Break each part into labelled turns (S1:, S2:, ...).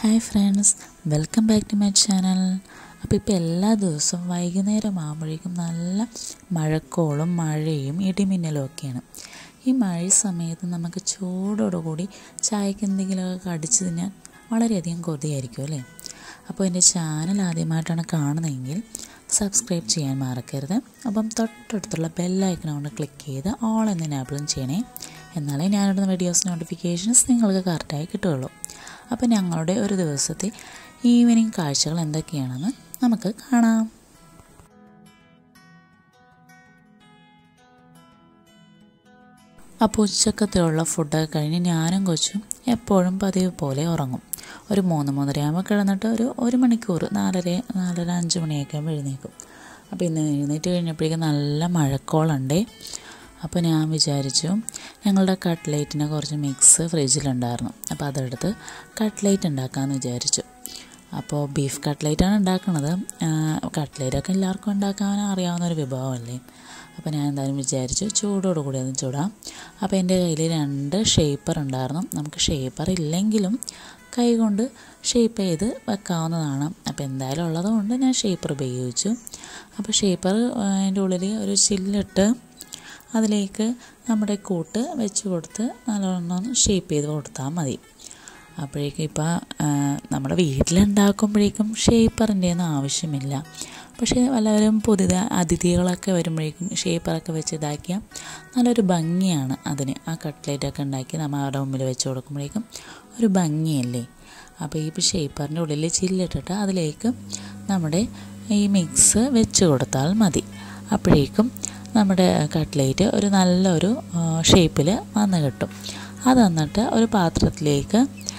S1: Hi friends welcome back to my channel അപ്പോൾ ഇപ്പോൾ എല്ലാ ദിവസവും വൈകുന്നേരം ആകുമ്പോഴേക്കും നല്ല മഴക്കോളും മഴയും ഇടിമിന്നലും ഒക്കെയാണ് ഈ മഴ സമയത്ത് നമുക്ക് ചൂടോടുകൂടി ചായക്ക് എന്തെങ്കിലുമൊക്കെ കടിച്ച് തിന്നാൻ വളരെയധികം കൊതിയായിരിക്കും അല്ലേ അപ്പോൾ എൻ്റെ ചാനൽ ആദ്യമായിട്ടാണ് കാണുന്നതെങ്കിൽ സബ്സ്ക്രൈബ് ചെയ്യാൻ മറക്കരുത് അപ്പം തൊട്ടടുത്തുള്ള ബെല്ലൈക്കണോണ്ട് ക്ലിക്ക് ചെയ്ത് ഓൾ എന്ന് എനാബിളും ചെയ്യണേ എന്നാലേ ഞാനിടുന്ന വീഡിയോസ് നോട്ടിഫിക്കേഷൻസ് നിങ്ങൾക്ക് കറക്റ്റായി കിട്ടുകയുള്ളൂ അപ്പോൾ ഞങ്ങളുടെ ഒരു ദിവസത്തെ ഈവനിങ് കാഴ്ചകൾ എന്തൊക്കെയാണെന്ന് നമുക്ക് കാണാം അപ്പോൾ ഉച്ചക്കത്തിലുള്ള ഫുഡൊക്കെ കഴിഞ്ഞ് ഞാനും കൊച്ചും എപ്പോഴും പതിവ് പോലെ ഉറങ്ങും ഒരു മൂന്ന് മൂന്നരയാകുമ്പോൾ കിടന്നിട്ട് ഒരു ഒരു മണിക്കൂർ നാലര നാലര അഞ്ച് മണിയൊക്കെ ആകുമ്പോൾ എഴുന്നേക്കും അപ്പോൾ ഇന്ന് എഴുന്നേറ്റ് കഴിഞ്ഞപ്പോഴേക്കും നല്ല മഴക്കോളുണ്ടേ അപ്പോൾ ഞാൻ വിചാരിച്ചു ഞങ്ങളുടെ കട്ട്ലേറ്റിന് കുറച്ച് മിക്സ് ഫ്രിഡ്ജിലുണ്ടായിരുന്നു അപ്പോൾ അതെടുത്ത് കട്ട്ലേറ്റ് ഉണ്ടാക്കാമെന്ന് വിചാരിച്ചു അപ്പോൾ ബീഫ് കട്ട്ലേറ്റാണ് ഉണ്ടാക്കുന്നത് കട്ട്ലേറ്റൊക്കെ എല്ലാവർക്കും ഉണ്ടാക്കാൻ അറിയാവുന്ന ഒരു വിഭവമല്ലേ അപ്പോൾ ഞാൻ എന്തായാലും വിചാരിച്ചു ചൂടോട് കൂടി ഒന്ന് ചൂടാം അപ്പോൾ എൻ്റെ കയ്യിൽ രണ്ട് ഷേപ്പർ ഉണ്ടായിരുന്നു നമുക്ക് ഷേപ്പർ ഇല്ലെങ്കിലും കൈ കൊണ്ട് ഷേപ്പ് ചെയ്ത് വെക്കാവുന്നതാണ് അപ്പോൾ എന്തായാലും ഉള്ളതുകൊണ്ട് ഞാൻ ഷേപ്പർ ഉപയോഗിച്ചു അപ്പോൾ ഷേപ്പർ അതിൻ്റെ ഉള്ളിൽ ഒരു ചില്ലിട്ട് അതിലേക്ക് നമ്മുടെ കൂട്ട് വെച്ച് കൊടുത്ത് നല്ലോണം ഷേപ്പ് ചെയ്ത് കൊടുത്താൽ മതി അപ്പോഴേക്കും ഇപ്പോൾ നമ്മുടെ വീട്ടിലുണ്ടാക്കുമ്പോഴേക്കും ഷേപ്പറിൻ്റെ ഒന്നും ആവശ്യമില്ല പക്ഷേ വല്ലവരും പുതിയ അതിഥികളൊക്കെ വരുമ്പോഴേക്കും ഷേപ്പറൊക്കെ വെച്ച് ഇതാക്കിയാൽ നല്ലൊരു ഭംഗിയാണ് അതിന് ആ കട്ട്ലേറ്റൊക്കെ ഉണ്ടാക്കി നമ്മൾ അവരുടെ മുമ്പിൽ വെച്ച് കൊടുക്കുമ്പോഴേക്കും ഒരു ഭംഗിയല്ലേ അപ്പോൾ ഈ ഷേപ്പറിൻ്റെ ഉള്ളിൽ ചില്ലിട്ടിട്ട് അതിലേക്ക് നമ്മുടെ ഈ മിക്സ് വെച്ച് കൊടുത്താൽ മതി അപ്പോഴേക്കും നമ്മുടെ കട്ട്ലേറ്റ് ഒരു നല്ലൊരു ഷേപ്പിൽ വന്ന് കിട്ടും അത് എന്നിട്ട് ഒരു പാത്രത്തിലേക്ക്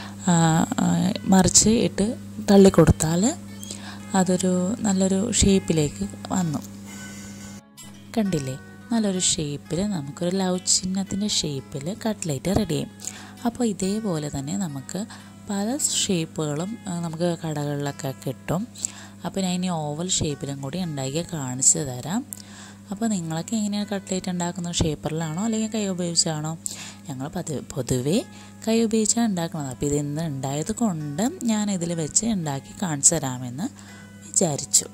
S1: മറിച്ച് ഇട്ട് തള്ളിക്കൊടുത്താൽ അതൊരു നല്ലൊരു ഷേപ്പിലേക്ക് വന്നു കണ്ടില്ലേ നല്ലൊരു ഷേപ്പിൽ നമുക്കൊരു ലവ് ചിഹ്നത്തിൻ്റെ ഷേപ്പിൽ കട്ട്ലേറ്റ് റെഡി ചെയ്യും അപ്പോൾ ഇതേപോലെ തന്നെ നമുക്ക് പല ഷേപ്പുകളും നമുക്ക് കടകളിലൊക്കെ കിട്ടും അപ്പോൾ ഞാൻ ഇനി ഓവൽ ഷേപ്പിലും കൂടി ഉണ്ടാക്കി കാണിച്ചു തരാം അപ്പോൾ നിങ്ങളൊക്കെ എങ്ങനെയാണ് കട്ട്ലേറ്റ് ഉണ്ടാക്കുന്നത് ഷേപ്പറിലാണോ അല്ലെങ്കിൽ കൈ ഉപയോഗിച്ചാണോ ഞങ്ങൾ പതിവ് പൊതുവേ കൈ ഉപയോഗിച്ചാണ് ഉണ്ടാക്കുന്നത് അപ്പോൾ ഇത് ഇന്ന് ഉണ്ടായത് കൊണ്ട് ഞാൻ ഇതിൽ വെച്ച് ഉണ്ടാക്കി കാണിച്ചു തരാമെന്ന് വിചാരിച്ചു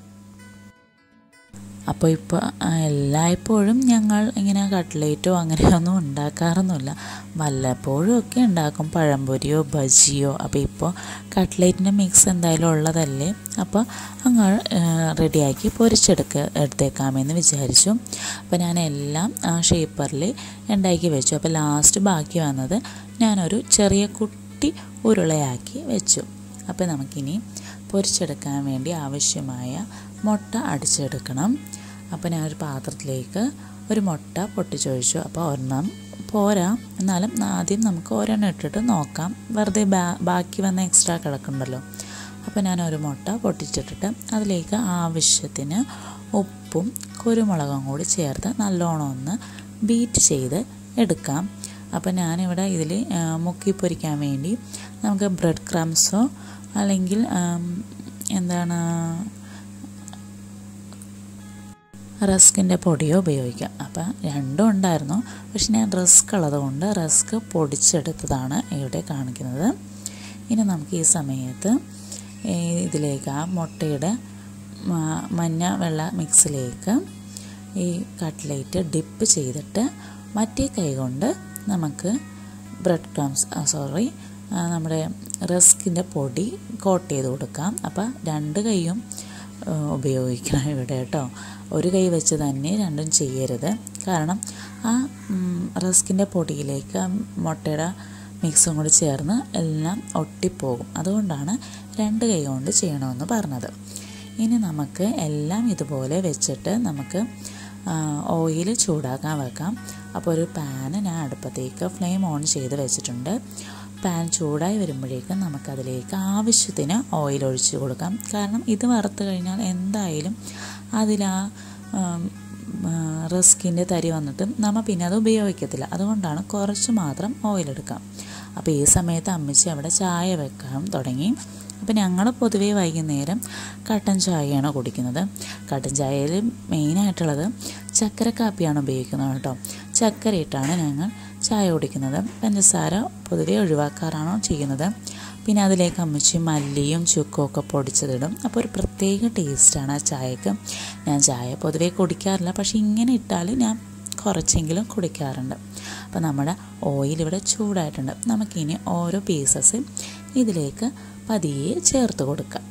S1: അപ്പോൾ ഇപ്പോൾ എല്ലായ്പ്പോഴും ഞങ്ങൾ ഇങ്ങനെ കട്ട്ലേറ്റോ അങ്ങനെയൊന്നും ഉണ്ടാക്കാറൊന്നുമില്ല വല്ലപ്പോഴും ഒക്കെ ഉണ്ടാക്കും പഴംപൊരിയോ ബജിയോ അപ്പോൾ ഇപ്പോൾ കട്ട്ലേറ്റിൻ്റെ മിക്സ് എന്തായാലും ഉള്ളതല്ലേ അപ്പോൾ അങ്ങ് റെഡിയാക്കി പൊരിച്ചെടുക്ക എടുത്തേക്കാമെന്ന് വിചാരിച്ചു അപ്പോൾ ഞാൻ എല്ലാം ആ ഷേപ്പറിൽ ഉണ്ടാക്കി വെച്ചു അപ്പോൾ ലാസ്റ്റ് ബാക്കി വന്നത് ഞാനൊരു ചെറിയ കുട്ടി ഉരുളയാക്കി വെച്ചു അപ്പോൾ നമുക്കിനി പൊരിച്ചെടുക്കാൻ വേണ്ടി ആവശ്യമായ മുട്ട അടിച്ചെടുക്കണം അപ്പോൾ ഞാൻ ഒരു പാത്രത്തിലേക്ക് ഒരു മുട്ട പൊട്ടിച്ചൊഴിച്ചു അപ്പോൾ ഒരെണ്ണം പോരാ എന്നാലും ആദ്യം നമുക്ക് ഒരെണ്ണം ഇട്ടിട്ട് നോക്കാം വെറുതെ ബാക്കി വന്ന എക്സ്ട്രാ കിടക്കുന്നുണ്ടല്ലോ അപ്പോൾ ഞാൻ ഒരു മുട്ട പൊട്ടിച്ചിട്ടിട്ട് അതിലേക്ക് ആവശ്യത്തിന് ഉപ്പും കുരുമുളകും കൂടി ചേർത്ത് നല്ലോണം ഒന്ന് ബീറ്റ് ചെയ്ത് എടുക്കാം അപ്പോൾ ഞാനിവിടെ ഇതിൽ മുക്കി പൊരിക്കാൻ വേണ്ടി നമുക്ക് ബ്രെഡ് ക്രംസോ അല്ലെങ്കിൽ എന്താണ് റസ്കിൻ്റെ പൊടിയോ ഉപയോഗിക്കാം അപ്പം രണ്ടും ഉണ്ടായിരുന്നു പക്ഷെ ഞാൻ റസ്ക് ഉള്ളതുകൊണ്ട് റസ്ക് പൊടിച്ചെടുത്തതാണ് ഇവിടെ കാണിക്കുന്നത് ഇനി നമുക്ക് ഈ സമയത്ത് ഇതിലേക്ക് ആ മുട്ടയുടെ മഞ്ഞ വെള്ള മിക്സിലേക്ക് ഈ കട്ട്ലേറ്റ് ഡിപ്പ് ചെയ്തിട്ട് മറ്റേ കൈ കൊണ്ട് നമുക്ക് ബ്രെഡ് ക്രംസ് സോറി നമ്മുടെ റസ്കിൻ്റെ പൊടി കോട്ട് ചെയ്ത് കൊടുക്കാം അപ്പോൾ രണ്ട് കൈയും ഉപയോഗിക്കണം ഇവിടെ കേട്ടോ ഒരു കൈ വെച്ച് തന്നെ രണ്ടും ചെയ്യരുത് കാരണം ആ റസ്കിൻ്റെ പൊടിയിലേക്ക് മുട്ടയുടെ മിക്സും കൂടി ചേർന്ന് എല്ലാം ഒട്ടിപ്പോകും അതുകൊണ്ടാണ് രണ്ട് കൈ കൊണ്ട് ചെയ്യണമെന്ന് പറഞ്ഞത് ഇനി നമുക്ക് എല്ലാം ഇതുപോലെ വെച്ചിട്ട് നമുക്ക് ഓയിൽ ചൂടാക്കാൻ വെക്കാം അപ്പോൾ ഒരു പാന് ഞാൻ അടുപ്പത്തേക്ക് ഫ്ലെയിം ഓൺ ചെയ്ത് വെച്ചിട്ടുണ്ട് പാൻ ചൂടായി വരുമ്പോഴേക്കും നമുക്കതിലേക്ക് ആവശ്യത്തിന് ഓയിൽ ഒഴിച്ച് കൊടുക്കാം കാരണം ഇത് വറുത്ത് കഴിഞ്ഞാൽ എന്തായാലും അതിൽ ആ റിസ്കിൻ്റെ തരി വന്നിട്ട് നമ്മൾ പിന്നെ അത് ഉപയോഗിക്കത്തില്ല അതുകൊണ്ടാണ് കുറച്ച് മാത്രം ഓയിൽ എടുക്കാം അപ്പോൾ ഈ സമയത്ത് അമ്മച്ചി അവിടെ ചായ വെക്കാൻ തുടങ്ങി അപ്പോൾ ഞങ്ങൾ പൊതുവേ വൈകുന്നേരം കട്ടൻ ചായയാണ് കുടിക്കുന്നത് കട്ടൻ ചായയിൽ മെയിനായിട്ടുള്ളത് ചക്കര കാപ്പിയാണ് ഉപയോഗിക്കുന്നത് കേട്ടോ ചക്കര ഇട്ടാണ് ഞങ്ങൾ ചായ കുടിക്കുന്നത് പഞ്ചസാര പൊതുവെ ഒഴിവാക്കാറാണോ ചെയ്യുന്നത് പിന്നെ അതിലേക്ക് അമ്മച്ചി മല്ലിയും ചുക്കും ഒക്കെ പൊടിച്ചതിടും അപ്പോൾ ഒരു പ്രത്യേക ടേസ്റ്റാണ് ആ ചായക്ക് ഞാൻ ചായ പൊതുവെ കുടിക്കാറില്ല പക്ഷേ ഇങ്ങനെ ഇട്ടാൽ ഞാൻ കുറച്ചെങ്കിലും കുടിക്കാറുണ്ട് അപ്പോൾ നമ്മുടെ ഓയിൽ ഇവിടെ ചൂടായിട്ടുണ്ട് നമുക്കിനി ഓരോ പീസസ് ഇതിലേക്ക് പതിയെ ചേർത്ത് കൊടുക്കാം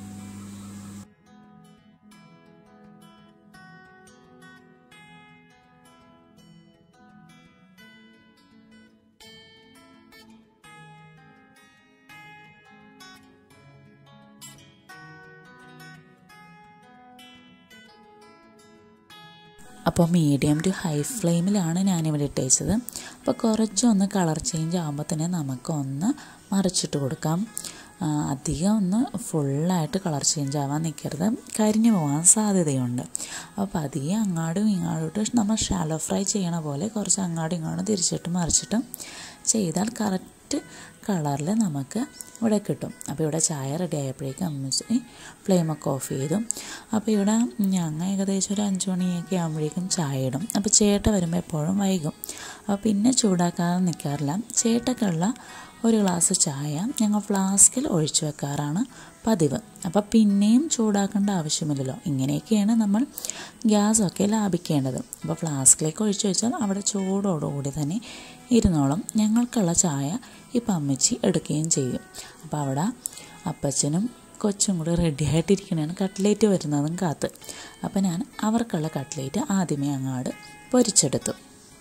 S1: അപ്പോൾ മീഡിയം ടു ഹൈ ഫ്ലെയിമിലാണ് ഞാനിവിടെ ഇട്ടേച്ചത് അപ്പോൾ കുറച്ചൊന്ന് കളർ ചേഞ്ച് ആകുമ്പോൾ തന്നെ നമുക്കൊന്ന് മറിച്ചിട്ട് കൊടുക്കാം അധികം ഒന്ന് ഫുള്ളായിട്ട് കളർ ചേഞ്ച് ആവാൻ നിൽക്കരുത് കരിഞ്ഞു പോകാൻ സാധ്യതയുണ്ട് അപ്പോൾ പതിയെ അങ്ങാടും ഇങ്ങാടോട്ട് നമ്മൾ ഷാലോ ഫ്രൈ ചെയ്യണ പോലെ കുറച്ച് അങ്ങാടും ഇങ്ങോട്ടും തിരിച്ചിട്ട് മറിച്ചിട്ടും ചെയ്താൽ കറക്റ്റ് കളറിൽ നമുക്ക് ഇവിടെ കിട്ടും അപ്പോൾ ഇവിടെ ചായ റെഡി ആയപ്പോഴേക്കും അമ്മച്ചി ഫ്ലെയിമൊക്കെ ഓഫ് ചെയ്തു അപ്പോൾ ഇവിടെ ഞങ്ങൾ ഏകദേശം ഒരു അഞ്ച് മണിയൊക്കെ ആകുമ്പോഴേക്കും ചായ ഇടും അപ്പോൾ ചേട്ട വരുമ്പോൾ എപ്പോഴും വൈകും അപ്പോൾ പിന്നെ ചൂടാക്കാതെ നിൽക്കാറില്ല ചേട്ടക്കുള്ള ഒരു ഗ്ലാസ് ചായ ഞങ്ങൾ ഫ്ലാസ്കിൽ ഒഴിച്ചു വെക്കാറാണ് പതിവ് അപ്പോൾ പിന്നെയും ചൂടാക്കേണ്ട ആവശ്യമില്ലല്ലോ ഇങ്ങനെയൊക്കെയാണ് നമ്മൾ ഗ്യാസൊക്കെ ലാഭിക്കേണ്ടത് അപ്പോൾ ഫ്ലാസ്കിലേക്ക് ഒഴിച്ചു വെച്ചാൽ അവിടെ ചൂടോടുകൂടി തന്നെ ഇരുന്നോളും ഞങ്ങൾക്കുള്ള ചായ ഇപ്പം അമ്മച്ചി എടുക്കുകയും ചെയ്യും അപ്പോൾ അവിടെ അപ്പച്ചനും കൊച്ചും കൂടി റെഡി ആയിട്ടിരിക്കണതാണ് കട്ട്ലേറ്റ് വരുന്നതും കാത്ത് അപ്പോൾ ഞാൻ അവർക്കുള്ള കട്ട്ലേറ്റ് ആദ്യമേ അങ്ങാട് പൊരിച്ചെടുത്തു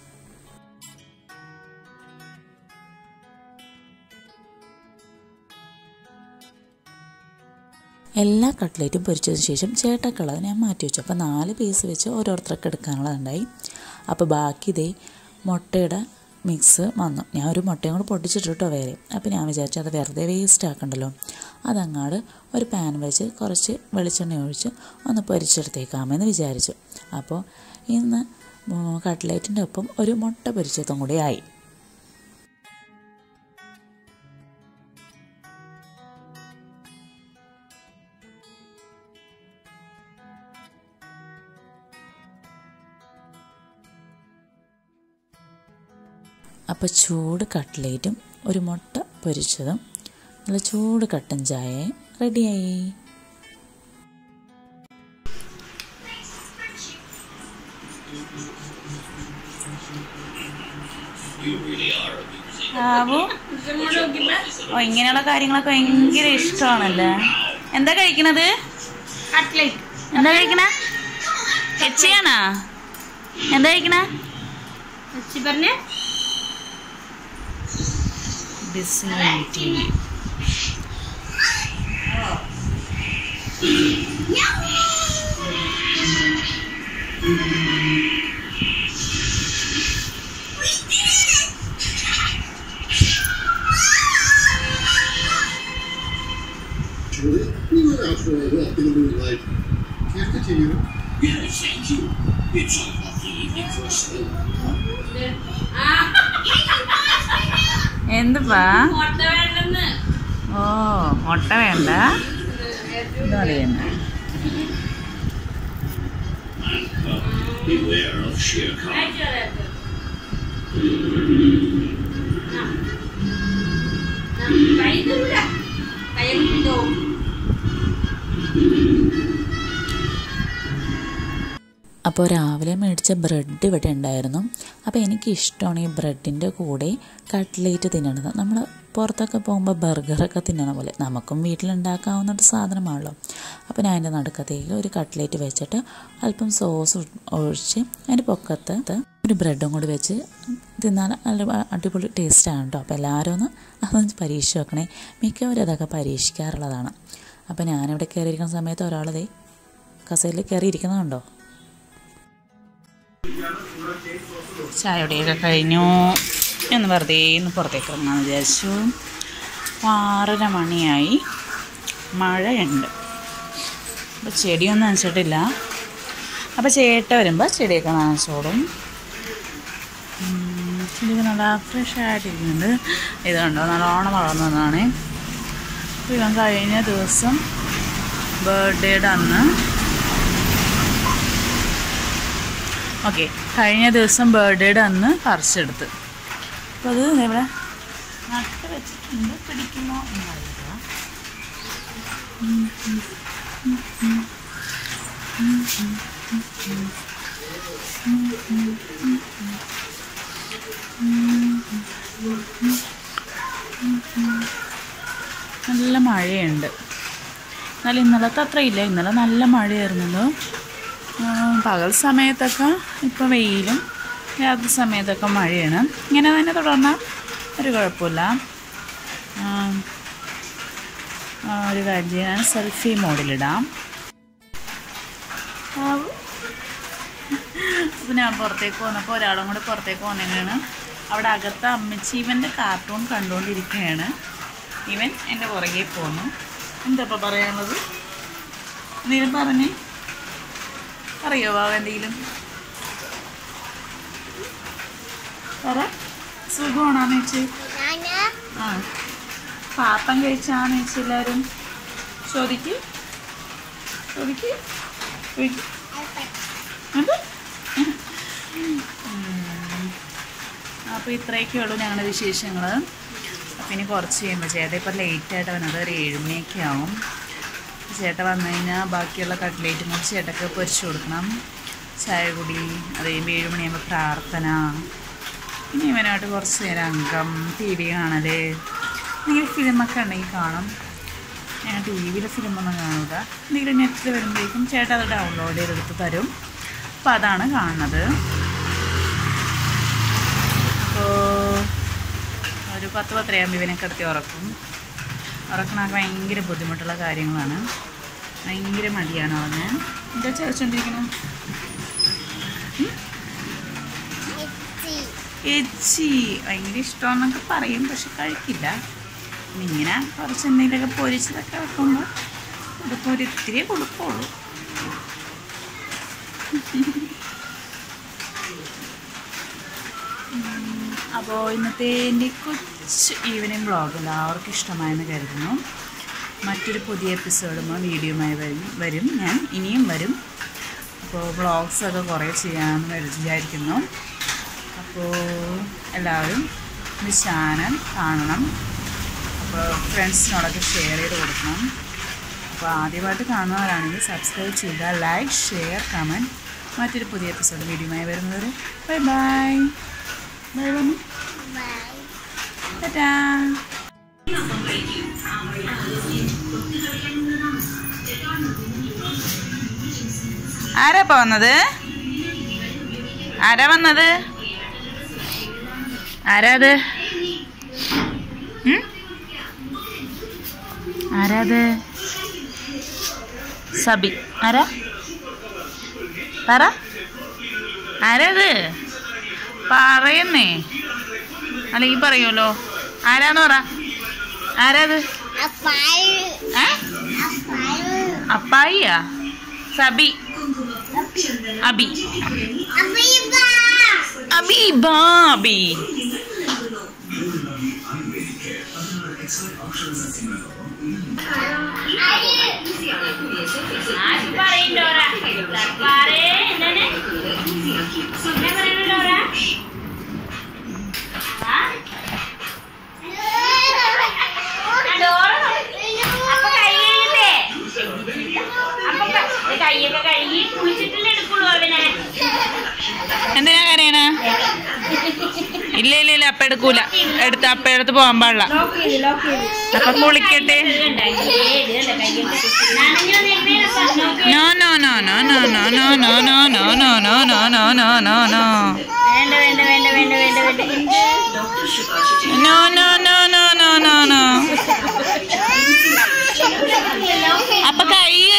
S1: എല്ലാ കട്ട്ലേറ്റും പൊരിച്ചതിന് ശേഷം ചേട്ടക്കുള്ളത് ഞാൻ മാറ്റി വെച്ചു അപ്പോൾ നാല് പീസ് വെച്ച് ഓരോരുത്തർക്ക് എടുക്കാനുള്ളതുണ്ടായി അപ്പോൾ ബാക്കി ഇതേ മുട്ടയുടെ മിക്സ് വന്നു ഞാൻ ഒരു മുട്ടയും കൂടെ പൊട്ടിച്ചിട്ടിട്ടോ വേറെ അപ്പോൾ ഞാൻ വിചാരിച്ചു അത് വെറുതെ വേസ്റ്റ് ആക്കണ്ടല്ലോ അതങ്ങാട് ഒരു പാൻ വെച്ച് കുറച്ച് വെളിച്ചെണ്ണ ഒഴിച്ച് ഒന്ന് പൊരിച്ചെടുത്തേക്കാമെന്ന് വിചാരിച്ചു അപ്പോൾ ഇന്ന് കട്ട്ലേറ്റിൻ്റെ ഒപ്പം ഒരു മുട്ട പൊരിച്ചതും കൂടി ആയി അപ്പോൾ ചൂട് കട്ട്ലേറ്റും ഒരു മുട്ട പൊരിച്ചതും നല്ല ചൂട് കട്ടൻ ചായയും റെഡിയായി
S2: ബാബു ഓ ഇങ്ങനെയുള്ള കാര്യങ്ങളൊക്കെ ഭയങ്കര ഇഷ്ടമാണല്ലേ എന്താ കഴിക്കണത്
S3: കട്ട്ലേറ്റ്
S2: എന്താ കഴിക്കണ എച്ചിയാണോ എന്താ കഴിക്കണ
S3: വെച്ച് പറഞ്ഞ്
S2: ബിസ്മിറ്റി
S4: Julie, we went out for a walk in the moonlight. Please continue.
S5: Yes, thank you. It's a lovely evening for us all.
S2: എന്തുപ്പാ
S3: മുട്ട വേണ്ടെന്ന്
S2: ഓ മുട്ട വേണ്ട ഇത് മതി തന്നെ
S5: Beware of Shere Khan.
S3: കൈ തരൂല കൈ കിട്ടോ
S1: അപ്പോൾ രാവിലെ മേടിച്ച ബ്രെഡ് ഇവിടെ ഉണ്ടായിരുന്നു അപ്പോൾ എനിക്ക് ഇഷ്ടമാണ് ഈ ബ്രെഡിൻ്റെ കൂടെ കട്ട്ലേറ്റ് തിന്നണത് നമ്മൾ പുറത്തൊക്കെ പോകുമ്പോൾ ബർഗറൊക്കെ തിന്നണ പോലെ നമുക്കും വീട്ടിലുണ്ടാക്കാവുന്ന ഒരു സാധനമാണല്ലോ അപ്പോൾ ഞാൻ അതിൻ്റെ നടുക്കത്തേക്ക് ഒരു കട്ട്ലേറ്റ് വെച്ചിട്ട് അല്പം സോസ് ഒഴിച്ച് അതിൻ്റെ പൊക്കത്ത് ഒരു ബ്രെഡും കൂടി വെച്ച് തിന്നാൽ നല്ല അടിപൊളി ടേസ്റ്റാണ് കേട്ടോ അപ്പോൾ എല്ലാവരും ഒന്ന് അതൊന്ന് പരീക്ഷിച്ച് നോക്കണേ മിക്കവരും അതൊക്കെ പരീക്ഷിക്കാറുള്ളതാണ് അപ്പോൾ ഞാനിവിടെ കയറിയിരിക്കുന്ന സമയത്ത് ഒരാളതേ കസേരയിൽ കയറിയിരിക്കുന്നതുണ്ടോ
S2: ചായയുടെയൊക്കെ കഴിഞ്ഞു എന്ന് വെറുതെ ഒന്ന് പുറത്തേക്ക് ഇറങ്ങാമെന്ന് വിചാരിച്ചു ആറര മണിയായി മഴയുണ്ട് അപ്പോൾ ചെടിയൊന്നും നനച്ചിട്ടില്ല അപ്പോൾ ചേട്ട വരുമ്പോൾ ചെടിയൊക്കെ നനച്ചോളും ഉം, ചെടിയൊക്കെ നല്ല ഫ്രഷ് ആയിട്ടിരിക്കുന്നുണ്ട് ഇത് കണ്ടോ നല്ലോണം വളർന്നതാണ് അപ്പോൾ ഇവൻ കഴിഞ്ഞ ദിവസം ബർത്ത്ഡേയുടെ അന്ന് ഓക്കെ കഴിഞ്ഞ ദിവസം ബർത്ത്ഡേയുടെ അന്ന് പറിച്ചെടുത്ത് അപ്പോൾ അത് ഇവിടെ നട്ട് വെച്ചിട്ടുണ്ട് പിടിക്കുമോ എന്നറിയില്ല നല്ല മഴയുണ്ട് എന്നാലും ഇന്നലത്തെ അത്ര ഇല്ല ഇന്നലെ നല്ല മഴയായിരുന്നല്ലോ ഉം, പകൽ സമയത്തൊക്കെ ഇപ്പോൾ വെയിലും രാത്രി സമയത്തൊക്കെ മഴയാണ് ഇങ്ങനെ തന്നെ തുടർന്നാൽ ഒരു കുഴപ്പമില്ല ഉം, ആ, ഒരു കാര്യം ചെയ്യാൻ സെൽഫി മോഡിലിടാം അപ്പോൾ ഞാൻ പുറത്തേക്ക് വന്നപ്പോൾ ഒരാളും കൂടെ പുറത്തേക്ക് വന്നതാണ് അവിടെ അകത്ത് അമ്മച്ചി ഇവൻ്റെ കാർട്ടൂൺ കണ്ടുകൊണ്ടിരിക്കുകയാണ് ഇവൻ എൻ്റെ പുറകെ പോന്നു എന്താ ഇപ്പം പറയാനുള്ളത് എന്തെങ്കിലും പറഞ്ഞേ അറിയോ ബാബ എന്തെങ്കിലും പറ സുഖമാണോന്ന് ചേച്ചി ആ പാപ്പം കഴിച്ചാന്ന് ചേച്ചി എല്ലാവരും ചോദിക്ക് ചോദിക്ക് ചോദിക്ക് എന്ത് അപ്പോൾ ഇത്രയൊക്കെ ഉള്ളൂ ഞങ്ങളുടെ വിശേഷങ്ങൾ അപ്പം ഇനി കുറച്ച് കഴിയുമ്പോൾ ചേട്ടൻ ഇപ്പോൾ ലേറ്റായിട്ട് വന്നത് ഒരു ഏഴുമണിയൊക്കെ ആവും ചേട്ടൻ വന്നു കഴിഞ്ഞാൽ ബാക്കിയുള്ള കട്ട്ലേറ്റും കൂടി ചേട്ടക്ക് പൊരിച്ചു കൊടുക്കണം ചായ കുടി അത് കഴിയുമ്പോൾ ഏഴുമണിയാകുമ്പോൾ പ്രാർത്ഥന ഇനി ഇവനായിട്ട് കുറച്ച് നേരം അംഗം ടി വി കാണൽ എന്തെങ്കിലും ഫിലിമൊക്കെ ഉണ്ടെങ്കിൽ കാണും ഞാൻ ടി വിയിൽ ഫിലിമൊന്നും കാണൂല എന്തെങ്കിലും നെറ്റിൽ വരുമ്പോഴേക്കും ചേട്ടൻ അത് ഡൗൺലോഡ് ചെയ്തെടുത്ത് തരും അപ്പോൾ അതാണ് കാണുന്നത് അപ്പോൾ ഒരു പത്ത് പത്തരയാകുമ്പോൾ ഇവനെ കിടത്തി ഉറക്കും ഉറക്കണമൊക്കെ ഭയങ്കര ബുദ്ധിമുട്ടുള്ള കാര്യങ്ങളാണ് ഭയങ്കര മടിയാണ് അവന് എന്താ ചോദിച്ചോണ്ടിരിക്കണം എച്ചി ഭയങ്കര ഇഷ്ടമാണെന്നൊക്കെ പറയും പക്ഷെ കഴിക്കില്ല പിന്നെ ഇങ്ങനെ കുറച്ച് എന്തെങ്കിലുമൊക്കെ പൊരിച്ചതൊക്കെ വെക്കുമ്പോൾ ഇതിപ്പോൾ ഒരു ഇത്തിരി കൊടുക്കുള്ളൂ അപ്പോൾ ഇന്നത്തെ എൻ്റെ കൊച്ചു ഈവനിങ് വ്ളോഗ് എല്ലാവർക്കും ഇഷ്ടമായെന്ന് കരുതുന്നു മറ്റൊരു പുതിയ എപ്പിസോഡുമായി വീഡിയോയുമായി വരും വരും ഞാൻ ഇനിയും വരും അപ്പോൾ വ്ളോഗ്സൊക്കെ കുറേ ചെയ്യാമെന്ന് വിചാരിക്കുന്നു അപ്പോൾ എല്ലാവരും ഈ ചാനൽ കാണണം അപ്പോൾ ഫ്രണ്ട്സിനോടൊക്കെ ഷെയർ ചെയ്ത് കൊടുക്കണം അപ്പോൾ ആദ്യമായിട്ട് കാണുന്നവരാണെങ്കിൽ സബ്സ്ക്രൈബ് ചെയ്യുക ലൈക്ക് ഷെയർ കമൻറ്റ് മറ്റൊരു പുതിയ എപ്പിസോഡ് വീഡിയോയുമായി വരുന്നവരെ ബൈ ബൈ ബൈ വന്നു ടാറ്റാ ആരാ ഇപ്പൊ വന്നത് ആരാ വന്നത് ആരാ അത് ഉം? ആരാ അത് സബി ആരാ പറ ആരാ അത് പറയുന്നേ അല്ലെങ്കിൽ പറയുമല്ലോ ആരാന്ന് പറ ആരാ അത് ഏ അപ്പായിയാ സബി അബി അബി ബാബി
S3: കൈയൊക്കെ കഴുകി കുളിച്ചിട്ടല്ലേ എടുക്കുള്ളൂ അവനെ
S2: എന്തിനാ കരയണ ഇല്ല ഇല്ല ഇല്ല അപ്പ എടുക്കൂല എടുത്ത് അപ്പ എടുത്ത് പോകാൻ പാടില്ല അപ്പൊ കുളിക്കട്ടെ no no no no no no no no no no no no no no no no no
S3: വേണ്ട വേണ്ട വേണ്ട വേണ്ട വേണ്ട വേണ്ട
S2: no no no no no no no അപ്പൊ കൈ